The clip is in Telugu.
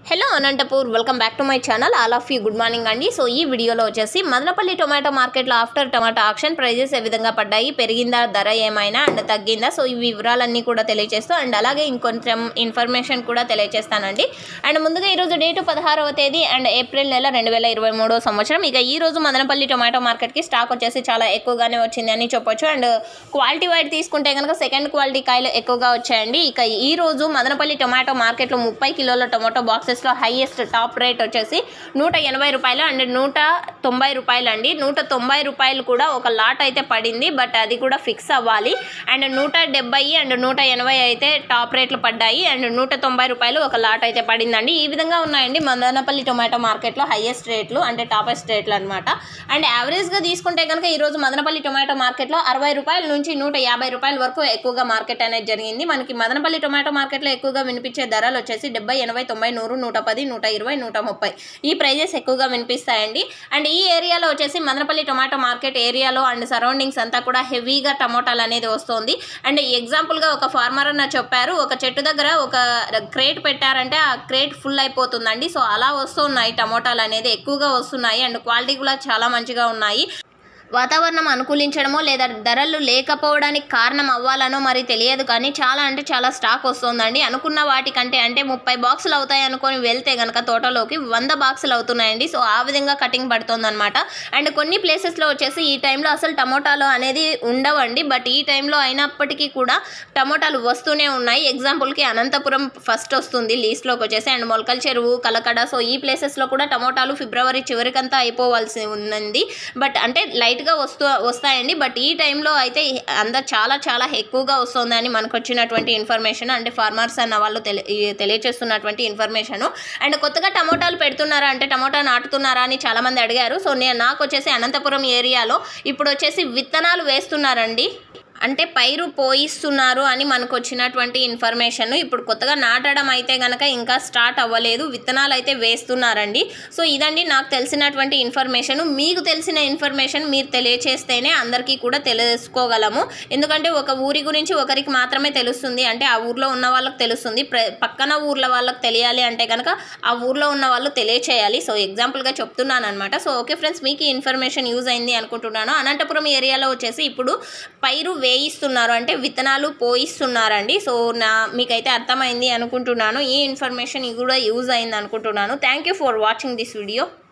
hello Anantapur welcome back to my channel all of you good morning అండి సో ఈ వీడియోలో వచ్చేసి మదనపల్లి టొమాటో మార్కెట్లో ఆఫ్టర్ టొమాటో ఆక్షన్ ప్రైజెస్ ఏ విధంగా పడ్డాయి పెరిగిందా ధర ఏమైనా అండ్ తగ్గిందా సో ఈ వివరాలన్నీ కూడా తెలియజేస్తూ అండ్ అలాగే ఇంకొంచెం ఇన్ఫర్మేషన్ కూడా తెలియజేస్తానండి అండ్ ముందుగా ఈరోజు డేటు పదహారవ తేదీ అండ్ ఏప్రిల్ నెల రెండు వేల ఇరవై మూడో సంవత్సరం ఇక ఈ రోజు మదనపల్లి టొమాటో మార్కెట్కి స్టాక్ వచ్చేసి చాలా ఎక్కువగానే వచ్చింది అని చెప్పొచ్చు అండ్ క్వాలిటీ వైడ్ తీసుకుంటే కనుక సెకండ్ క్వాలిటీ కాయలు ఎక్కువగా వచ్చాయండి ఇక ఈ రోజు మదనపల్లి టొమాటో మార్కెట్లో ముప్పై కిలోల టొమాటో బాక్సెస్లో హైయెస్ట్ టాప్ రేట్ వచ్చేసి నూట ఎనభై రూపాయలు అండ్ నూట తొంభై రూపాయలు అండి నూట తొంభై రూపాయలు కూడా ఒక లాట్ అయితే పడింది బట్ అది కూడా ఫిక్స్ అవ్వాలి అండ్ నూట డెబ్బై అండ్ నూట ఎనభై అయితే టాప్ రేట్లు పడ్డాయి అండ్ నూట తొంభై రూపాయలు ఒక లాట్ అయితే పడిందండి ఈ విధంగా ఉన్నాయండి మదనపల్లి టొమాటో మార్కెట్లో హైయెస్ట్ రేట్లు అంటే టాపెస్ట్ రేట్లు అనమాట అండ్ యావరేజ్గా తీసుకుంటే కనుక ఈరోజు మదనపల్లి టొమాటో మార్కెట్లో అరవై రూపాయల నుంచి నూట యాభై రూపాయల వరకు ఎక్కువగా మార్కెట్ అనేది జరిగింది మనకి మదనపల్లి టొమాటో మార్కెట్లో ఎక్కువగా వినిపించే ధరలు వచ్చేసి డెబ్బై ఎనభై తొంభై నూరు నూట పది నూట ఇరవై నూట ముప్పై ఈ ప్రైజెస్ ఎక్కువగా వినిపిస్తాయండి అండ్ ఈ ఏరియాలో వచ్చేసి మదనపల్లి టొమాటో మార్కెట్ ఏరియాలో అండ్ సరౌండింగ్స్ అంతా కూడా హెవీగా టమోటాలు అనేది వస్తుంది అండ్ ఎగ్జాంపుల్గా ఒక ఫార్మర్ అన్న చెప్పారు ఒక చెట్టు దగ్గర ఒక క్రేట్ పెట్టారంటే ఆ క్రేట్ ఫుల్ అయిపోతుందండి సో అలా వస్తున్నాయి టమోటాలు అనేది ఎక్కువగా వస్తున్నాయి అండ్ క్వాలిటీ కూడా చాలా మంచిగా ఉన్నాయి వాతావరణం అనుకూలించడమో లేదా ధరలు లేకపోవడానికి కారణం అవ్వాలనో మరి తెలియదు కానీ చాలా అంటే చాలా స్టాక్ వస్తుందండి అనుకున్న వాటికంటే అంటే ముప్పై బాక్సులు అవుతాయి అనుకొని వెళ్తే కనుక తోటలోకి వంద బాక్సులు అవుతున్నాయండి సో ఆ విధంగా కటింగ్ పడుతుందన్నమాట అండ్ కొన్ని ప్లేసెస్లో వచ్చేసి ఈ టైంలో అసలు టమోటాలు అనేది ఉండవండి బట్ ఈ టైంలో అయినప్పటికీ కూడా టమోటాలు వస్తూనే ఉన్నాయి ఎగ్జాంపుల్కి అనంతపురం ఫస్ట్ వస్తుంది లీస్ట్లోకి వచ్చేసి అండ్ మొలకల్ చెరువు కలకడ సో ఈ ప్లేసెస్లో కూడా టమోటాలు ఫిబ్రవరి చివరికంతా అయిపోవాల్సి ఉంది బట్ అంటే లైట్గా వస్తూ వస్తాయండి బట్ ఈ టైంలో అయితే అంత చాలా చాలా ఎక్కువగా వస్తుందని మనకు వచ్చినటువంటి ఇన్ఫర్మేషన్ అంటే ఫార్మర్స్ అన్న వాళ్ళు తెలి ఈ తెలియచేస్తున్నటువంటి ఇన్ఫర్మేషన్ అండ్ కొత్తగా టమోటాలు పెడుతున్నారా అంటే టమోటా నాటుతున్నారా అని చాలామంది అడిగారు సో నేను నాకు వచ్చేసి అనంతపురం ఏరియాలో ఇప్పుడు వచ్చేసి విత్తనాలు వేస్తున్నారండి అంటే పైరు పోయిస్తున్నారు అని మనకు వచ్చినటువంటి ఇన్ఫర్మేషన్ ఇప్పుడు కొత్తగా నాటడం అయితే కనుక ఇంకా స్టార్ట్ అవ్వలేదు విత్తనాలు అయితే వేస్తున్నారండి సో ఇదండి నాకు తెలిసినటువంటి ఇన్ఫర్మేషన్ మీకు తెలిసిన ఇన్ఫర్మేషన్ మీరు తెలియచేస్తేనే అందరికీ కూడా తెలుసుకోగలము ఎందుకంటే ఒక ఊరి గురించి ఒకరికి మాత్రమే తెలుస్తుంది అంటే ఆ ఊర్లో ఉన్న వాళ్ళకి తెలుస్తుంది ప్ర పక్కన ఊర్ల వాళ్ళకి తెలియాలి అంటే కనుక ఆ ఊర్లో ఉన్న వాళ్ళు తెలియచేయాలి సో ఎగ్జాంపుల్గా చెప్తున్నాను అనమాట సో ఓకే ఫ్రెండ్స్ మీకు ఈ ఇన్ఫర్మేషన్ యూజ్ అయింది అనుకుంటున్నాను అనంతపురం ఏరియాలో వచ్చేసి ఇప్పుడు పైరు వేయిస్తున్నారు అంటే విత్తనాలు పోయిస్తున్నారండి సో నా మీకైతే అర్థమైంది అనుకుంటున్నాను ఈ ఇన్ఫర్మేషన్ కూడా యూజ్ అయింది అనుకుంటున్నాను thank you for watching this video